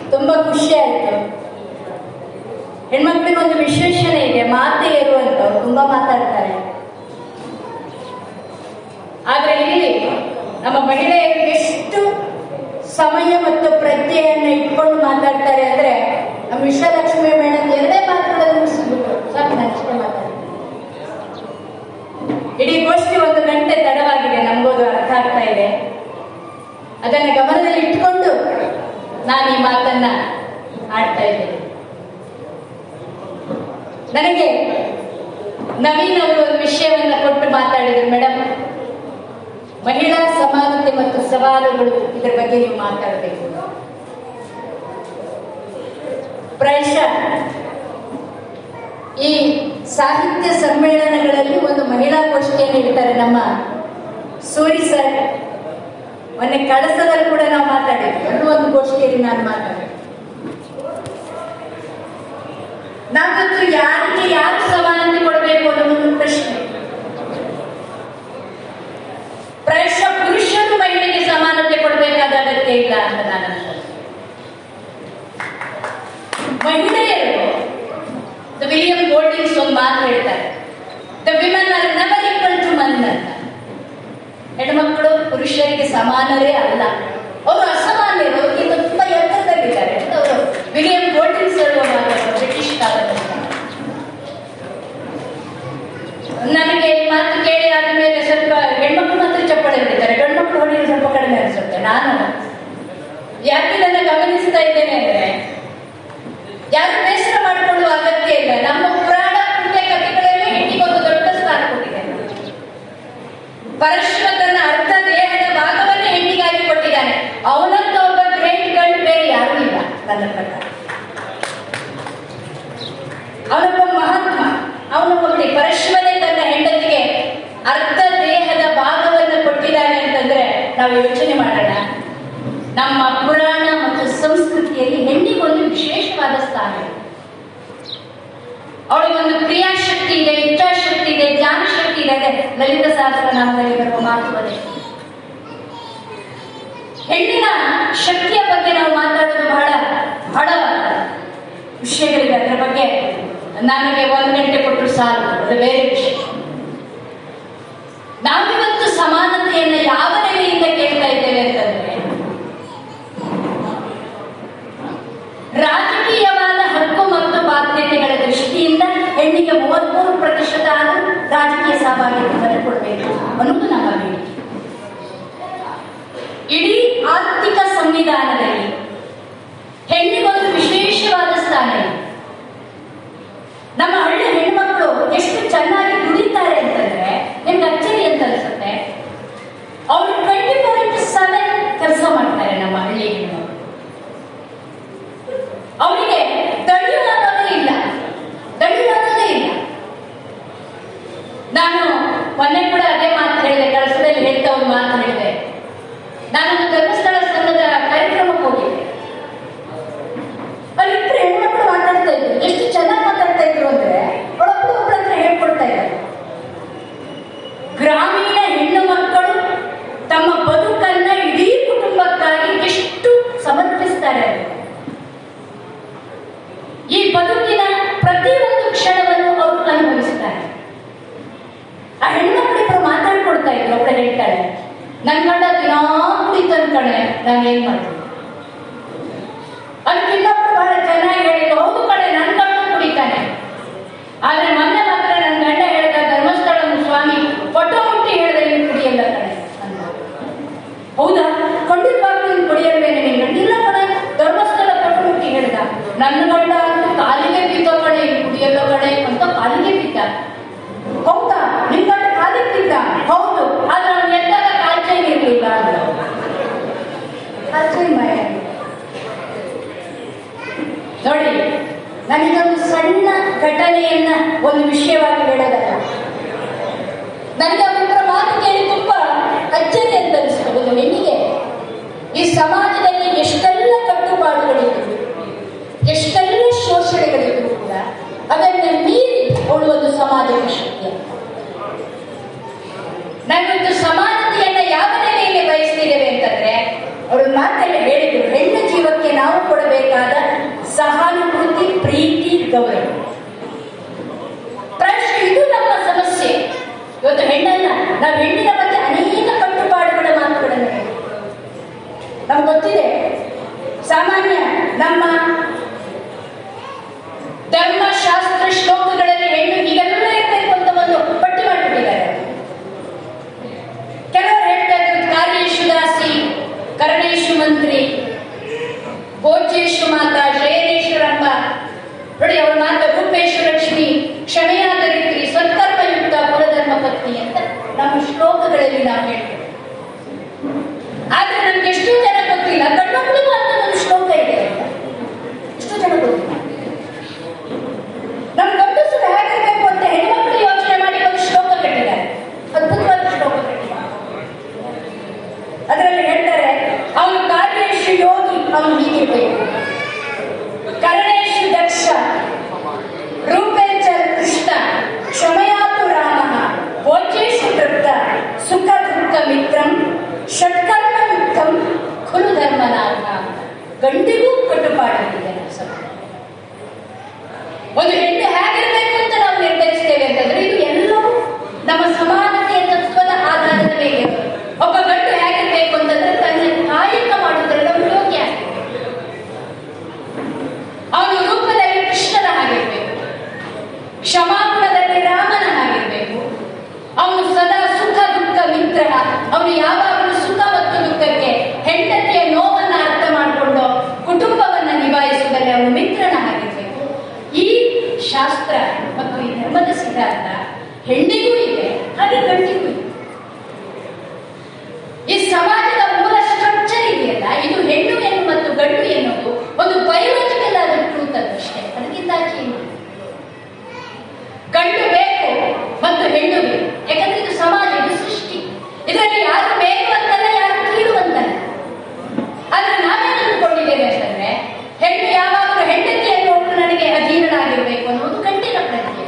ತುಂಬಾ ಖುಷಿ ಆಯ್ತು ಹೆಣ್ಮಕ್ಳಿಗೆ ಒಂದು ವಿಶೇಷಣೆ ಇದೆ ಮಾತೆಯರು ಅಂತ ಅವ್ರು ತುಂಬಾ ಮಾತಾಡ್ತಾರೆ ಆದ್ರೆ ಇಲ್ಲಿ ನಮ್ಮ ಮಹಿಳೆಯರು ಎಷ್ಟು ಸಮಯ ಮತ್ತು ಪ್ರಜ್ಞೆಯನ್ನ ಇಟ್ಕೊಂಡು ಮಾತಾಡ್ತಾರೆ ಅಂದ್ರೆ ನಮ್ಮ ವಿಶ್ವಲಕ್ಷ್ಮಿ ಮೇಡಮ್ ಎರಡೇ ಮಾತುಗಳನ್ನು ಮುಗಿಸ್ಬಿಟ್ರು ಸಾಕು ನಾನು ಇಷ್ಟೇ ಮಾತಾಡ್ತೀನಿ ಇಡೀ ಗೋಷ್ಠಿ ಒಂದು ಗಂಟೆ ತಡವಾಗಿದೆ ನಮಗೋದು ಅರ್ಥ ಆಗ್ತಾ ಇದೆ ಅದನ್ನ ಗಮನದಲ್ಲಿ ಇಟ್ಕೊಂಡು ನಾನು ಈ ಮಾತನ್ನ ಆಡ್ತಾ ಇದ್ದೇನೆ ನನಗೆ ನವೀನ್ ಅವರು ಒಂದು ವಿಷಯವನ್ನ ಕೊಟ್ಟು ಮಾತಾಡಿದ್ರು ಮೇಡಮ್ ಮಹಿಳಾ ಸಮಾನತೆ ಮತ್ತು ಸವಾಲುಗಳು ಇದರ ಬಗ್ಗೆ ನೀವು ಮಾತಾಡಬೇಕು ಪ್ರಾಯಶಃ ಈ ಸಾಹಿತ್ಯ ಸಮ್ಮೇಳನಗಳಲ್ಲಿ ಒಂದು ಮಹಿಳಾ ಗೋಷ್ಠಿಯನ್ನು ಇಡ್ತಾರೆ ನಮ್ಮ ಸೂರಿ ಸರ್ ಮೊನ್ನೆ ಕಳಸದಲ್ಲಿ ಕೂಡ ನಾವು ಮಾತಾಡಿದ್ವಿ ಅಲ್ಲೂ ಒಂದು ಗೋಷ್ಠಿಯಲ್ಲಿ ನಾನು ಮಾತಾಡಿದೆ ನಾವಂತೂ ಯಾರಿಗೆ ಯಾರು ಸಮಾನತೆ ಕೊಡಬೇಕು ಅನ್ನೋದು ಒಂದು ಪ್ರಶ್ನೆ ಪ್ರಾಯಶಃ ಪುರುಷರು ಮಹಿಳೆಗೆ ಸಮಾನತೆ ಕೊಡಬೇಕಾದ ಅಗತ್ಯ ಇಲ್ಲ ಅಂತ ನಾನು ಅನ್ಸುತ್ತೆ. ಮಹಿಳೆಯರು ದ ವಿಲಿಯಂ ಗೋಲ್ಡಿಂಗ್ಸ್ ಒಂದು ಮಾತು ಹೇಳ್ತಾರೆ the women are never equal to man ಅಂತ ಹೆಣ್ಮಕ್ಳು ಪುರುಷರಿಗೆ ಸಮಾನರೇ ಅಲ್ಲ ಅವರು ಅಸಮಾನ್ಯರು ಅವ್ರಿಗಿಂತ ತುಂಬಾ ಎತ್ತರದಲ್ಲಿದ್ದಾರೆ ಅಂತ ಅವರು ವಿಲಿಯಂ ಗೋಲ್ಡಿಂಗ್ಸ್ ಹೇಳುವ ಮಾತು ಬ್ರಿಟಿಷ್ ಕಾಲದಲ್ಲಿ ನನಗೆ ಈ ಮಾತು ಕೇಳಿ ಆದ್ಮೇಲೆ ಸ್ವಲ್ಪ ಹೆಣ್ಮಕ್ಳು ಮಾತ್ರ ಚಪ್ಪಾಳೆ ಹೊಡಿತಾರೆ ಗಂಡು ಮಕ್ಕಳು ಹೊಡೆಯೋದು ಸ್ವಲ್ಪ ಕಡಿಮೆ ಅನಿಸುತ್ತೆ ನಾನು ಯಾಕೆ ನನ್ನ ಗಮನಿಸ್ತಾ ಇದ್ದೇನೆ ಅಂದ್ರೆ ಯಾರು ಬೇಸರ ಮಾಡಿಕೊಳ್ಳುವ ಅಗತ್ಯ ಇಲ್ಲ ನಮ್ಮ ಪುರಾಣ ಪುಣ್ಯ ಕಥೆಗಳಲ್ಲೇ ಹೆಣ್ಣಿಗೊಂದು ದೊಡ್ಡ ಸ್ಥಾನ ಕೊಟ್ಟಿದೆ ಪರಶುರ ತನ್ನ ಅರ್ಧ ದೇಹದ ಭಾಗವನ್ನೇ ಹೆಣ್ಣಿಗಾಗಿ ಕೊಟ್ಟಿದ್ದಾನೆ ಅವನಂತ ಒಬ್ಬ ಗ್ರೇಟ್ ಗಂಡು ಬೇರೆ ಯಾರೂ ಇಲ್ಲ ನನ್ನ ಪ್ರಕಾರ ಅವನೊಬ್ಬ ಮಹಾತ್ಮ ಅವನೊಬ್ಬ ಬಿಡಿ ಪರಶುವನೇ ತನ್ನ ಹೆಂಡತಿಗೆ ಅರ್ಧ ದೇಹದ ಭಾಗವನ್ನು ಕೊಟ್ಟಿದ್ದಾನೆ ಅಂತಂದ್ರೆ ನಾವು ಯೋಚನೆ ಮಾಡೋಣ ನಮ್ಮ ಪುರಾಣ ಮತ್ತು ಸಂಸ್ಕೃತಿಯಲ್ಲಿ ಹೆಣ್ಣಿಗೊಂದು ವಿಶೇಷವಾದ ಸ್ಥಾನ ಇದೆ ಅವಳಿಗೊಂದು ಕ್ರಿಯಾಶಕ್ತಿ ಇದೆ ಇಚ್ಛಾಶಕ್ತಿ ಇದೆ ಜ್ಞಾನಶಕ್ತಿ ಇದೆ ಅದೇ ಲಲಿತ ಸಹಸ್ರನಾಮದಲ್ಲಿ ಬರುವ ಮಾತು ಅದೇ ಹೆಣ್ಣಿನ ಶಕ್ತಿಯ ಬಗ್ಗೆ ನಾವು ಮಾತಾಡೋದು ಬಹಳ ಬಹಳ ವಿಷಯಗಳಿವೆ ಅದರ ಬಗ್ಗೆ ನನಗೆ ಒಂದು ಗಂಟೆ ಕೊಟ್ಟರು ಸಾಲು ಅದು ಬೇರೆ ವಿಷಯ ನಾವಿವತ್ತು ಸಮಾನತೆಯನ್ನ ಯಾವ ನೆಲೆಯಿಂದ ಕೇಳ್ತಾ ಇದ್ದೇವೆ ಅಂತಂದ್ರೆ ರಾಜಕೀಯವಾದ ಹಕ್ಕು ಮತ್ತು ಬಾಧ್ಯತೆಗಳ ದೃಷ್ಟಿಯಿಂದ ಹೆಣ್ಣಿಗೆ ಮೂವತ್ಮೂರು ಪ್ರತಿಶತ ಆದರೂ ರಾಜಕೀಯ ಸಹಭಾಗಿತ್ವವನ್ನು ಕೊಡಬೇಕು ಅನ್ನೋದು ನಮ್ಮ ಬೇಡಿಕೆ ಇಡೀ ಆರ್ಥಿಕ ಸಂವಿಧಾನದಲ್ಲಿ ಹೆಣ್ಣಿಗೊಂದು ವಿಶೇಷವಾದ ಸ್ಥಾನ ಇದೆ ನಮ್ಮ ಹಳ್ಳಿ ಹೆಣ್ಮಕ್ಳು ಎಷ್ಟು ಚೆನ್ನಾಗಿ ದುಡಿತಾರೆ ಅಂತಂದ್ರೆ ನಿಮ್ಗೆ ಅಚ್ಚರಿ ಅಂತ ಅನ್ಸುತ್ತೆ ಅವರು ಟ್ವೆಂಟಿ ಫೋರ್ ಇಂಟು ಸೆವೆನ್ ಕೆಲಸ ಮಾಡ್ತಾರೆ ನಮ್ಮ ಹಳ್ಳಿ ಹೆಣ್ಮಕ್ಳು ಅವರಿಗೆ ದಣಿವು ಅನ್ನೋದೇ ಇಲ್ಲ ದಣಿವು ಅನ್ನೋದೇ ಇಲ್ಲ ನಾನು ಮೊನ್ನೆ ಕೂಡ ಅದೇ ಮಾತು ಹೇಳಿದೆ ಕಳಸದಲ್ಲಿ ಹೇಳ್ತಾ ಒಂದು ಮಾತು ಹೇಳಿದೆ ನಾನೊಂದು ಧರ್ಮಸ್ಥಳ ಸಂಘದ ಕಾರ್ಯಕ್ರಮಕ್ಕೆ ಹೋಗಿದ್ದೆ ಅಲ್ಲಿ ಇಬ್ಬರು ಹೆಣ್ಮಕ್ಳು ಮಾತಾಡ್ತಾ ಇದ್ರು ಎಷ್ಟು ಚೆನ್ನಾಗಿ ಮಾತಾಡ್ತಾ ಇದ್ರು ಅಂದ್ರೆ ಒಳೊಬ್ರು ಒಬ್ಬರ ಹತ್ರ ಹೇಳ್ಕೊಡ್ತಾ ಇದ್ದಾರೆ ಗ್ರಾಮೀಣ ಹೆಣ್ಣು ಮಕ್ಕಳು ತಮ್ಮ ಬದುಕನ್ನ ಇಡೀ ಕುಟುಂಬಕ್ಕಾಗಿ ಎಷ್ಟು ಸಮರ್ಪಿಸ್ತಾರೆ ಅಂತ. ಈ ಬದುಕಿನ ಪ್ರತಿಯೊಂದು ಕ್ಷಣವನ್ನು ಅವರು ಅನುಭವಿಸ್ತಾರೆ ಆ ಹೆಣ್ಮಕ್ಳಿಬ್ರು ಮಾತಾಡ್ಕೊಡ್ತಾ ಇದ್ರು ಒಬ್ಬಳು ಹೇಳ್ತಾಳೆ ನನ್ ಗಂಡ ದಿನಾ ಕುಡಿತನ್ ಕಣೆ ನಾನು ಏನ್ ಮಾಡ್ತೀನಿ ಅದಕ್ಕೆ ಇನ್ನೊಬ್ರು ಬಹಳ ಚೆನ್ನಾಗಿ ಹೇಳಿದ್ರು ಹೌದು ಕಣೆ ನನ್ ಗಂಡ ಕುಡಿತಾನೆ ಆದ್ರೆ ಮೊನ್ನೆ ಮಾತ್ರ ನನ್ನ ಗಂಡ ಹೇಳಿದ ಧರ್ಮಸ್ಥಳ ಸ್ವಾಮಿ ಫೋಟೋ ಮುಟ್ಟಿ ಹೇಳಿದ ನೀನು ಕುಡಿಯಲ್ಲ ಕಣೆ ಅಂತ ಹೌದಾ ಖಂಡಿತವಾಗ್ಲೂ ನೀನು ಕುಡಿಯಲ್ವೇನೆ ನಿನ್ ಗಂಡ ಇಲ್ಲ ಕಣೆ ಧರ್ಮಸ್ಥಳ ಫೋಟೋ ಮುಟ್ಟಿ ಹೇಳಿದ ನನ್ನ ಗಂಡ ಅಂತೂ ಕಾಲಿಗೆ ಬಿದ್ದ ಕಣೆ ನೀನು ಕುಡಿಯಲ್ಲ ಕಣೆ ಅಂತ ಕಾಲಿಗೆ ಬಿದ್ದ ಹೌದಾ ನಿನ್ ಗಂಡ ಕಾಲಿಗೆ ಬಿದ್ದ ಹೌದು ಆದ್ರೆ ಅವನು ಎದ್ದಾಗ ಕಾಲ್ಚೈನ್ ಇರ್ಲಿಲ್ಲ ಅಂತ ಕಾಲ್ಚೈನ್ ಮಾಯ ನೋಡಿ ನನಗೊಂದು ಸಣ್ಣ ಘಟನೆಯನ್ನ ಒಂದು ವಿಷಯವಾಗಿ ಹೇಳೋದಲ್ಲ ನನಗೆ ಅವರ ಮಾತು ಕೇಳಿ ತುಂಬಾ ಅಚ್ಚರಿ ಅಂತ ಅನಿಸ್ತು ಒಂದು ಹೆಣ್ಣಿಗೆ ಈ ಸಮಾಜದಲ್ಲಿ ಎಷ್ಟೆಲ್ಲ ಕಟ್ಟುಪಾಡುಗಳಿದ್ರು ಎಷ್ಟೆಲ್ಲ ಶೋಷಣೆಗಳಿದ್ರು ಕೂಡ ಅದನ್ನ ಮೀರಿ ಅವಳು ಒಂದು ಸಮಾಜದ ಶಕ್ತಿ ನಾವಿವತ್ತು ಸಮಾನತೆಯನ್ನ ಯಾವ ನೆಲೆಯಲ್ಲಿ ಬಯಸ್ತಿದ್ದೇವೆ ಅಂತಂದ್ರೆ ಅವಳು ಮಾತಲ್ಲಿ ಹೇಳಿದ್ರು ಹೆಣ್ಣು ಜೀವಕ್ಕೆ ನಾವು ಕೊಡಬೇಕಾದ ಸಹಾನುಭೂತಿ ಪ್ರೀತಿ ಗೌರವ ಪ್ರಾಯಶಃ ಇದು ನಮ್ಮ ಸಮಸ್ಯೆ ಇವತ್ತು ಹೆಣ್ಣನ್ನ ನಾವು ಹೆಣ್ಣಿನ ಬಗ್ಗೆ ಅನೇಕ ಕಟ್ಟುಪಾಡುಗಳ ಮಾತುಗಳನ್ನು ಹೇಳ್ತೀವಿ. ನಮ್ಗೆ ಗೊತ್ತಿದೆ ಸಾಮಾನ್ಯ ನಮ್ಮ ಧರ್ಮಶಾಸ್ತ್ರ ಶ್ಲೋಕಗಳಲ್ಲಿ ಹೆಣ್ಣು ಹೀಗೆಲ್ಲ ಇರಬೇಕು ಅಂತ ಒಂದು ಪಟ್ಟಿ ಮಾಡಿಬಿಟ್ಟಿದ್ದಾರೆ ಕೆಲವರು ಹೇಳ್ತಾ ಇದ್ರು ಕಾರ್ಯೇಶು ದಾಸಿ ಕರ್ಣೇಶು ಮಂತ್ರಿ ಭೋಜ್ಯೇಶು ಮಾತಾ ಶಯನೇಶ್ವರಂಬ ನೋಡಿ ಅವಳ ಮಾತ ರೂಪೇಶು ಲಕ್ಷ್ಮಿ ಕ್ಷಮೆಯಾದರಿತ್ರಿ ಸತ್ಕರ್ಮಯುಕ್ತ ಪುರಧರ್ಮ ಪತ್ನಿ ಅಂತ ನಮ್ಮ ಶ್ಲೋಕಗಳಲ್ಲಿ ನಾವು ಹೇಳ್ತೇವೆ ಆದ್ರೆ ನಮ್ಗೆ ಎಷ್ಟೋ ಜನ ಗೊತ್ತಿಲ್ಲ ಗಂಡಮಕ್ಕಳಿಗೂ ಅಂತ ಒಂದು ಶ್ಲೋಕ ಇದೆ ಎಷ್ಟೋ ಜನ ಗೊತ್ತಿಲ್ಲ ನಮ್ಮ ಗಂಡಸರು ಹೇಗಿರ್ಬೇಕು ಅಂತ ಹೆಣ್ಮಕ್ಳು ಯೋಚನೆ ಮಾಡಿ ಒಂದು ಶ್ಲೋಕ ಕಟ್ಟಿದ್ದಾರೆ ಅದ್ಭುತವಾದ ಶ್ಲೋಕ ಕಟ್ಟಿದ್ದಾರೆ ಅದರಲ್ಲಿ ಹೇಳ್ತಾರೆ ಅವನು ಕಾರ್ಯೇಶು ಯೋಗಿ ಅವನು ಹೀಗಿರ್ಬೇಕು ಕರ್ಣೇಶು ದಕ್ಷ ರೂಪೇಚ ಕೃಷ್ಣ ಕ್ಷಮಯಾತು ರಾಮ ಭೋಜೇಶು ತೃಪ್ತ ಸುಖ ದುಃಖ ಮಿತ್ರಂ ಷಟ್ಕರ್ಮ ಯುಕ್ತಂ ಖುಲು ಧರ್ಮನಾಥ ಗಂಡಿಗೂ ಕಟ್ಟುಪಾಡಾಗಿದೆ ನಮ್ಮ ಸಮಾಜ ಒಂದು ಹೆಣ್ಣು ಹೇಗಿರ್ಬೇಕು ಅಂತ ನಾವು ನಿರ್ಧರಿಸ್ತೇವೆ ಅಂತಂದ್ರೆ ಇದು ಎಲ್ಲವೂ ನಮ್ಮ ಸಮಾನತೆಯ ತತ್ವದ ಆಧಾರದ ಮೇಲೆ ಇರೋದು. ಒಬ್ಬ ಗಂಡು ಹೇಗಿರ್ಬೇಕು ಅಂತಂದ್ರೆ ತನ್ನ ಕಾಯಕ ಮಾಡುವುದರಿಂದ ಅವನು ಯೋಗ್ಯ ಅವನು ರೂಪದಲ್ಲಿ ಕೃಷ್ಣನ ಹಾಗಿರ್ಬೇಕು ಕ್ಷಮಾಗುಣದಲ್ಲಿ ರಾಮನ ಹಾಗಿರ್ಬೇಕು ಅವನು ಸದಾ ಸುಖ ದುಃಖ ಮಿತ್ರ ಅವನು ಯಾವಾಗಲೂ ಸುಖ ಮತ್ತು ದುಃಖಕ್ಕೆ ಹೆಂಡತಿಯ ನೋವನ್ನ ಅರ್ಥ ಮಾಡಿಕೊಂಡು ಕುಟುಂಬವನ್ನ ನಿಭಾಯಿಸುವುದರಲ್ಲಿ ಅವನು ಮಿತ್ರನ ಹಾಗಿರ್ಬೇಕು ಈ ಶಾಸ್ತ್ರ ಮತ್ತು ಈ ಧರ್ಮದ ಸಿದ್ಧಾಂತ ಹೆಣ್ಣಿಗೂ ಇದೆ ಹಾಗೆ ಗಂಡಿಗೂ ಇದೆ ಈ ಸಮಾಜದ ಮೂಲ ಸ್ಟ್ರಕ್ಚರ್ ಇದೆಯಲ್ಲ ಇದು ಹೆಣ್ಣು ಹೆಣ್ಣು ಮತ್ತು ಗಂಡು ಎನ್ನುವುದು ಒಂದು ಬಯೋಲಜಿಕಲ್ ಆದ ಟ್ರೂತ್ ಅಷ್ಟೇ ಅದಕ್ಕಿಂತ ಆಚೆ ಏನು ಇಲ್ಲ. ಗಂಡು ಬೇಕು ಮತ್ತು ಹೆಣ್ಣು ಬೇಕು ಯಾಕಂದ್ರೆ ಇದು ಸಮಾಜ ಇದು ಸೃಷ್ಟಿ ಇದರಲ್ಲಿ ಯಾರು ಬೇಕು ಅಂತಲ್ಲ ಯಾರು ಕೀಳು ಅಂತಲ್ಲ ಆದ್ರೆ ನಾವೇನು ಅಂದ್ಕೊಂಡಿದ್ದೇವೆ ಅಂತಂದ್ರೆ ಹೆಣ್ಣು ಯಾವಾಗಲೂ ಹೆಂಡತಿಯನ್ನು ಒಟ್ಟು ನನಗೆ ಅಧೀನನಾಗಿರ್ಬೇಕು ಅನ್ನೋದು ಗಂಡಿನ ಪ್ರಜ್ಞೆ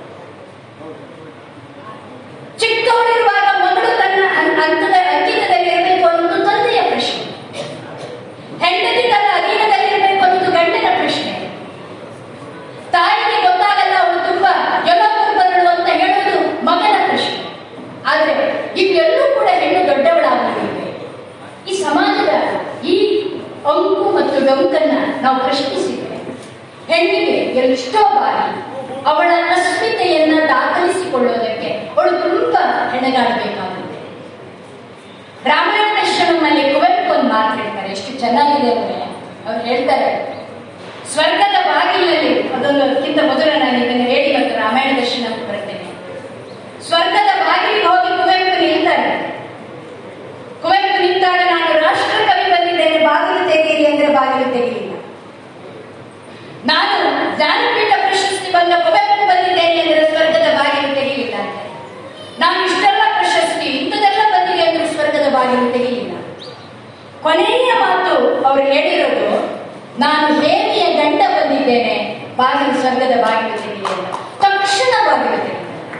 ಚಿಕ್ಕವಳಿರುವಾಗ ಮಗಳು ತನ್ನ ಅಂ- ಅಂತದ ಅಂಕಿತದಲ್ಲಿ ಇರಬೇಕು ಅನ್ನೋದು ತಂದೆಯ ಪ್ರಶ್ನೆ ಹೆಂಡತಿ ತನ್ನ ಅಧೀನದಲ್ಲಿರಬೇಕು ಅನ್ನೋದು ಗಂಡನ ಪ್ರಶ್ನೆ ತಾಯಿಗೆ ಗೊತ್ತಾಗಲ್ಲ ಅವಳು ತುಂಬಾ ಎಲ್ಲವೂ ಬರಲು ಅಂತ ಹೇಳುವುದು ಮಗನ ಪ್ರಶ್ನೆ ಆದ್ರೆ ಇವೆಲ್ಲೂ ಕೂಡ ಹೆಣ್ಣು ದೊಡ್ಡವಳಾಗಲಿವೆ ಈ ಸಮಾಜದ ಈ ಅಂಕು ಮತ್ತು ಡೊಂಕನ್ನ ನಾವು ಪ್ರಶ್ನಿಸಿದ್ರೆ ಹೆಣ್ಣಿಗೆ ಎಷ್ಟೋ ಬಾರಿ ಅವಳ ಅಸ್ಮಿತೆಯನ್ನ ದಾಖಲಿಸಿಕೊಳ್ಳೋದಕ್ಕೆ ಅವಳು ತುಂಬಾ ಹೆಣಗಾಡಬೇಕಾಗುತ್ತೆ ರಾಮಾಯಣ ದರ್ಶನದಲ್ಲಿ ಕುವೆಂಪು ಒಂದು ಮಾತು ಹೇಳ್ತಾರೆ ಎಷ್ಟು ಚೆನ್ನಾಗಿದೆ ಅಂದ್ರೆ ಅವ್ರು ಹೇಳ್ತಾರೆ ಸ್ವರ್ಗದ ಬಾಗಿಲಲ್ಲಿ ಅದೊಂದು ಅದಕ್ಕಿಂತ ಮೊದಲು ನಾನು ಇದನ್ನು ಹೇಳಿ ಮತ್ತು ರಾಮಾಯಣ ದರ್ಶನಕ್ಕೆ ಬರ್ತೇನೆ ಸ್ವರ್ಗದ ಬಾಗಿಲಿಗೆ ಹೋಗಿ ಕುವೆಂಪು ನಿಲ್ತಾರೆ ಕುವೆಂಪು ನಿಂತಾಗ ನಾನು ರಾಷ್ಟ್ರ ಕವಿ ಬಂದಿದ್ದೇನೆ ಬಾಗಿಲು ತೆಗೆಯಿರಿ ಅಂದ್ರೆ ಬಾಗಿಲು ತೆಗೆಯಿಲ್ಲ ನಾನು ಜ್ಞಾನಪೀಠ ಪ್ರಶಸ್ತಿ ಬಂದ ಕುವೆಂಪು ಬಂದಿದ್ದೇನೆ ಅಂದ್ರೆ ಸ್ವರ್ಗದ ಬಾಗಿಲು ತೆಗೆಯಲಿಲ್ಲ ಅಂತ ನಾನು ಇಷ್ಟೆಲ್ಲ ಪ್ರಶಸ್ತಿ ಇಂಥದೆಲ್ಲ ಬಂದಿದೆ ಅಂದ್ರೆ ಸ್ವರ್ಗದ ಬಾಗಿಲು ತೆಗೆಯಲಿಲ್ಲ ಕೊನೆಯ ಮಾತು ಅವ್ರು ಹೇಳಿರೋದು ನಾನು ಹೇಮಿಯ ಗಂಡ ಬಂದಿದ್ದೇನೆ ಬಾಗಿಲು ಸ್ವರ್ಗದ ಬಾಗಿಲು ತೆಗೆಯಲಿಲ್ಲ ತಕ್ಷಣ ಬಾಗಿಲು ತೆಗೆಯಿಲ್ಲ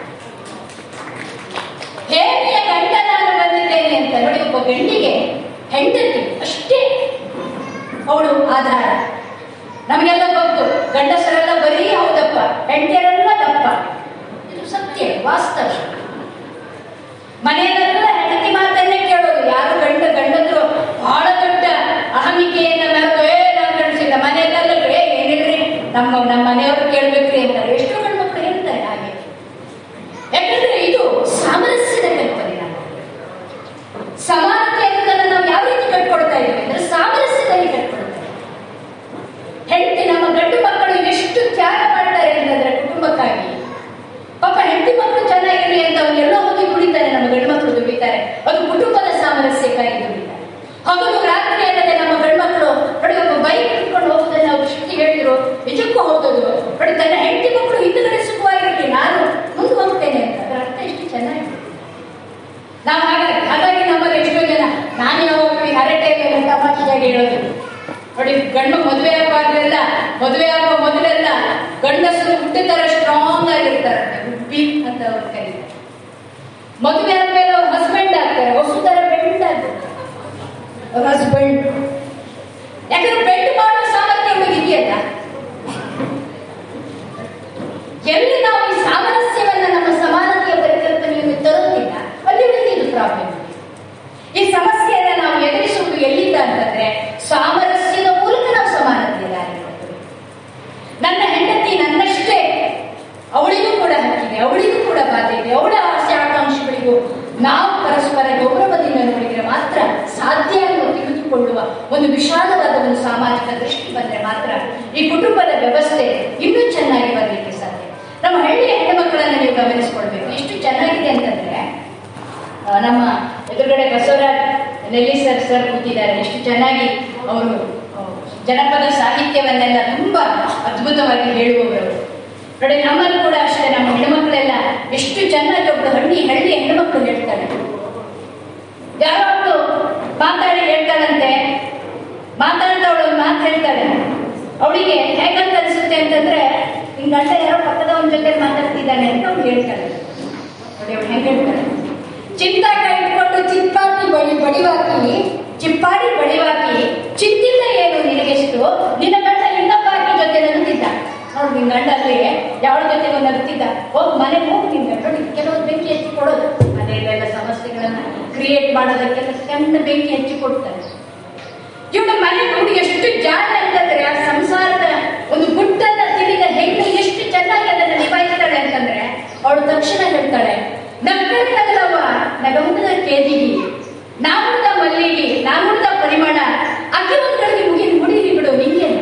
ಹೇಮಿಯ ಗಂಡ ನಾನು ಬಂದಿದ್ದೇನೆ ಅಂತ ನೋಡಿ ಒಬ್ಬ ಗಂಡಿಗೆ ಹೆಂಡತಿ ಅಷ್ಟೇ ಅವಳು ಆಧಾರ ನಮಗೆಲ್ಲ ಗೊತ್ತು ಗಂಡಸರೆಲ್ಲ ಬರೀ ಹೌದಪ್ಪ ಹೆಂಡತಿಯರೆಲ್ಲ ದಪ್ಪ ಇದು ಸತ್ಯ ವಾಸ್ತವ ಮನೆಯಲ್ಲೆಲ್ಲ ಹೆಂಡತಿ ಮಾತನ್ನೇ ಕೇಳೋದು ಯಾರು ಗಂಡ ಗಂಡದ್ರು ಬಹಳ ದೊಡ್ಡ ಅಹಮಿಕೆಯನ್ನ ಮೆರೆದು ಏ ನಾನು ಗಂಡಸಿಲ್ಲ ಮನೆಯಲ್ಲೆಲ್ಲ ಏ ಏನಿಲ್ರಿ ನಮ್ಮ ನಮ್ಮ ಮನೆಯವರು ಕೇಳ್ಬೇಕ್ರಿ ಅಂತಾರೆ ಎಷ್ಟು ಗಂಡ್ಮಕ್ಳು ಹೇಳ್ತಾರೆ ಹಾಗೆ ಯಾಕಂದ್ರೆ ಇದು ಸಾಮರಸ್ಯದ ಕಲ್ಪನೆ ನಾವು ಸಮಾನತೆ ಅನ್ನೋದನ್ನ ನಾವು ಯಾವ ರೀತಿ ಕಟ್ಕೊಡ್ತಾ ಇದ್ದೀವಿ ಅಂದ್ರೆ ಸಾಮರಸ್ಯದಲ್ಲಿ ಕಟ್ಕೊಡ್ತಾ ಇದ್ದೀವಿ ಹೆಂಡತಿ ನಮ್ಮ ಗಂಡು ಮಕ್ಕಳು ಎಷ್ಟು ತ್ಯಾಗ ಮಾಡ್ತಾರೆ ಅಂತಂದ್ರೆ ಕುಟುಂಬಕ್ಕಾಗಿ ಪಾಪ ಹೆಂಡತಿ ಮಕ್ಕಳು ಚೆನ್ನಾಗಿರ್ಲಿ ಅಂತ ಅವ್ರು ಎಲ್ಲೋ ಹೋಗಿ ದುಡಿತಾರೆ ನಮ್ಮ ಗಂಡು ಮಕ್ಕಳು ದುಡಿತಾರೆ ಅದು ಕುಟುಂಬದ ಸಾಮರಸ್ಯಕ್ಕಾಗಿ ದುಡಿತಾರೆ ಹಗಲು ರಾತ್ರಿ ಅಲ್ಲದೆ ನಮ್ಮ ಗಂಡು ಮಕ್ಕಳು ನೋಡಿ ಒಬ್ಬ ಬೈಕ್ ಹಿಡ್ಕೊಂಡು ಹೋಗೋದನ್ನ ಅವ್ರು ಶ್ರುತಿ ಹೇಳಿದ್ರು ನಿಜಕ್ಕೂ ಹೋಗೋದು ನೋಡಿ ತನ್ನ ಹೆಂಡತಿ ಮಕ್ಕಳು ಹಿಂದುಗಡೆ ಸುಖವಾಗಿರ್ಲಿ ನಾನು ಮುಂದೆ ಹೋಗ್ತೇನೆ ಅಂತ ಅದರ ಅರ್ಥ ಎಷ್ಟು ಚೆನ್ನಾಗಿದೆ ನಾವು ಹಾಗಾಗಿ ಹಾಗಾಗಿ ನಮ್ಮಲ್ಲಿ ಎಷ್ಟೋ ಜನ ನಾನು ಯಾವಾಗ ಈ ಹರಟೆ ಮೇಲೆ ತಮಾಷೆಯಾಗಿ ಹೇಳೋದು ನೋಡಿ ಗಂಡು ಮದುವೆ ಆಗುವಾಗಲೆಲ್ಲ ಮದುವೆ ಆಗುವ ಮೊದಲೆಲ್ಲ ಗಂಡಸರು ಹುಟ್ಟಿದ ತರ ಸ್ಟ್ರಾಂಗ್ ಆಗಿರ್ತಾರಂತೆ ಉಬ್ಬಿ ಅಂತ ಅವ್ರು ಕರೀತಾರೆ ಮದುವೆ ಆದ್ಮೇಲೆ ಅವ್ರ ಹಸ್ಬೆಂಡ್ ಆಗ್ತಾರೆ ಹೊಸ ತರ ಬೆಂಡ್ ಆಗ್ತಾರೆ ಅವ್ರ ಹಸ್ಬೆಂಡ್ ಯಾಕಂದ್ರೆ ಬೆಂಡ್ ಮಾಡೋ ಎಲ್ಲಿ ನಾವು ಈ ಸಾಮರಸ್ಯವನ್ನ ನಮ್ಮ ಸಮಾನತೆಯ ಪರಿಕಲ್ಪನೆಯನ್ನು ತರುತ್ತಿಲ್ಲ ಅಲ್ಲಿವರೆಗೆ ಇದು ಪ್ರಾಬ್ಲಮ್ ಈ ಸಮಸ್ಯೆಯನ್ನ ನಾವು ಎದುರಿಸುವುದು ಎಲ್ಲಿಂದ ಅಂತಂದ್ರೆ ಸಾಮರಸ್ಯದ ಮೂಲಕ ನಾವು ಸಮಾನತೆಯ ದಾರಿ ಮಾಡ್ತೇವೆ ನನ್ನ ಹೆಂಡತಿ ನನ್ನಷ್ಟೇ ಅವಳಿಗೂ ಕೂಡ ಹಕ್ಕಿದೆ ಅವಳಿಗೂ ಕೂಡ ಬಾಧೆ ಇದೆ ಅವಳ ಆಸೆ ಆಕಾಂಕ್ಷೆಗಳಿಗೂ ನಾವು ಪರಸ್ಪರ ಗೌರವದಿಂದ ನೋಡಿದರೆ ಮಾತ್ರ ಸಾಧ್ಯ ಅನ್ನೋ ತಿಳಿದುಕೊಳ್ಳುವ ಒಂದು ವಿಶಾಲವಾದ ಒಂದು ಸಾಮಾಜಿಕ ದೃಷ್ಟಿ ಬಂದ್ರೆ ಮಾತ್ರ ಈ ಕುಟುಂಬದ ವ್ಯವಸ್ಥೆ ಇನ್ನೂ ಚೆನ್ನಾಗಿ ಬರಲಿಕ್ಕೆ ಸಾಧ್ಯ ನಮ್ಮ ಹಳ್ಳಿಯ ಹೆಣ್ಣುಮಕ್ಕಳನ್ನ ನೀವು ಗಮನಿಸ್ಕೊಳ್ಬೇಕು ಎಷ್ಟು ಚೆನ್ನಾಗಿದೆ ಅಂತಂದ್ರೆ ಆ, ನಮ್ಮ ಎದುರುಗಡೆ ಬಸವರಾಜ್ ನೆಲ್ಲಿ ಸರ್ ಸರ್ ಕೂತಿದ್ದಾರೆ ಎಷ್ಟು ಚೆನ್ನಾಗಿ ಅವರು ಆ, ಜನಪದ ಸಾಹಿತ್ಯವನ್ನೆಲ್ಲ ತುಂಬಾ ಅದ್ಭುತವಾಗಿ ಹೇಳುವವರು ನೋಡಿ ನಮ್ಮಲ್ಲಿ ಕೂಡ ಅಷ್ಟೇ ನಮ್ಮ ಹೆಣ್ಮಕ್ಳೆಲ್ಲ ಎಷ್ಟು ಚೆನ್ನಾಗಿ ಒಬ್ಬಳು ಹಳ್ಳಿ ಹಳ್ಳಿ ಹೆಣ್ಮಕ್ಳು ಹೇಳ್ತಾಳೆ ಯಾರೋ ಒಬ್ಳು ಮಾತಾಡಿ ಹೇಳ್ತಾಳಂತೆ ಮಾತಾಡ್ತಾ ಅವಳು ಒಂದು ಮಾತು ಹೇಳ್ತಾಳೆ ಅವಳಿಗೆ ಹೇಗಂತ ಅನ್ಸುತ್ತೆ ಅಂತಂದ್ರೆ ನಿನ್ ಗಂಡ ಯಾರೋ ಪಕ್ಕದ ಒಂದ್ ಜೊತೆ ಮಾತಾಡ್ತಿದ್ದಾನೆ ಅಂತ ಅವ್ಳು ಹೇಳ್ತಾಳೆ ನೋಡಿ ಅವಳು ಹೆಂಗ್ ಹೇಳ್ತಾಳೆ ಚಿಂತಾಕ ಇಟ್ಕೊಂಡು ಚಿಪ್ಪಾಟಿ ಬಳಿ ಬಡಿವಾಕಿ ಚಿಪ್ಪಾಡಿ ಬಡಿವಾಕಿ ಚಿಂತಿಲ್ಲ ಏನು ನಿನಗೆಷ್ಟು ನಿನ್ನ ಗಂಡ ಲಿಂಗಪ್ಪಾಕಿ ಜೊತೆ ನಗುತ್ತಿದ್ದ ಅವ್ರು ನಿನ್ ಗಂಡ ಅಲ್ಲಿ ಯಾವಳ ಜೊತೆಗೂ ನಗುತ್ತಿದ್ದ ಹೋಗ್ ಮನೆಗೆ ಹೋಗಿ ನಿನ್ ಗಂಡ ಕೆಲವು ಬೆಂಕಿ ಹಚ್ಚಿ ಕೊಡೋದು ಮನೆಯಲ್ಲೆಲ್ಲ ಸಮಸ್ಯೆಗಳನ್ನ ಕ್ರಿಯೇಟ್ ಮಾಡೋದಕ್ಕೆಲ್ಲ ಸಣ್ಣ ಬೆಂಕಿ ಹಚ್ಚಿ ಕೊಡ್ತಾರೆ ಇವಳ ಮನೆ ನೋಡಿ ಎಷ್ಟು ಜಾಣ ಅಂತಂದ್ರೆ ಆ ಸಂಸಾರದ ಒಂದು ಗುಟ್ಟನ್ನ ತಿಳಿದ ಹೆಣ್ಣು ಎಷ್ಟು ಚೆನ್ನಾಗಿ ಅದನ್ನ ನಿಭಾಯಿಸ್ತಾಳೆ ಅಂತಂದ್ರೆ ಅವಳು ತಕ್ಷಣ ಹೇಳ್ತಾಳೆ ನಕ್ಕರೆ ನಗಲವ ನಗಮುಖದ ಕೇದಿಗಿ ನಾಮುದ ಮಲ್ಲಿಗೆ ನಾಮುದ ಪರಿಮಳ ಅಕ್ಕಿ ಒಂದ್ ಕಡೆಗೆ ಮುಗಿ ಮುಡಿರಿ ಬಿಡು ನಿಂಗೇನು